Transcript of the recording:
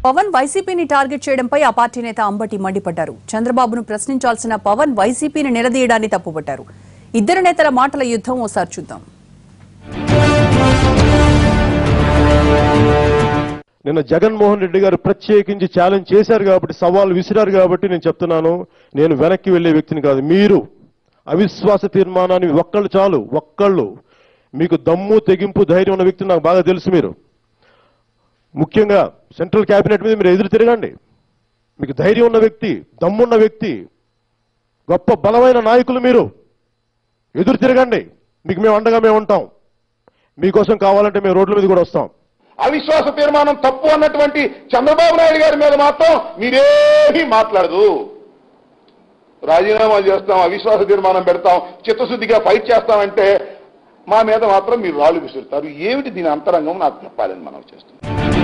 పవన్ వైసీపీని టార్గెట్ చేయడంపై ఆ పార్టీ నేత అంబటి మండిపడ్డారు చంద్రబాబును ప్రశ్నించాల్సిన పవన్ వైసీపీని నిలదీయడాన్ని తప్పుపట్టారు ఇద్దరు నేతల మాటల యుద్ధం ఓసారి చూద్దాం నిన్న జగన్మోహన్ రెడ్డి గారు ప్రత్యేకించి ఛాలెంజ్ చేశారు కాబట్టి సవాల్ విసిరారు కాబట్టి నేను చెప్తున్నాను నేను వెనక్కి వెళ్లే వ్యక్తిని కాదు మీరు అవిశ్వాస తీర్మానాన్ని ఒక్కళ్ళు చాలు ఒక్కళ్ళు మీకు దమ్ము తెగింపు ధైర్యం ఉన్న వ్యక్తి నాకు బాగా తెలుసు మీరు ముఖ్యంగా సెంట్రల్ క్యాబినెట్ మీద మీరు ఎదురు తిరగండి మీకు ధైర్యం ఉన్న వ్యక్తి దమ్మున్న వ్యక్తి గొప్ప బలమైన నాయకులు మీరు ఎదురు తిరగండి మీకు మేము అండగా మేము ఉంటాం మీకోసం కావాలంటే మేము రోడ్ల మీద కూడా వస్తాం అవిశ్వాస తీర్మానం తప్పు అన్నటువంటి చంద్రబాబు నాయుడు గారి మీద మాత్రం మీరేమీ మాట్లాడదు రాజీనామా చేస్తాం అవిశ్వాస తీర్మానం పెడతాం చిత్తశుద్ధిగా ఫైట్ చేస్తామంటే మా మీద మాత్రం మీరు రాళ్ళు విసురుతారు ఏమిటి దీని అంతరంగం నాకు చెప్పాలని మనం చేస్తున్నాం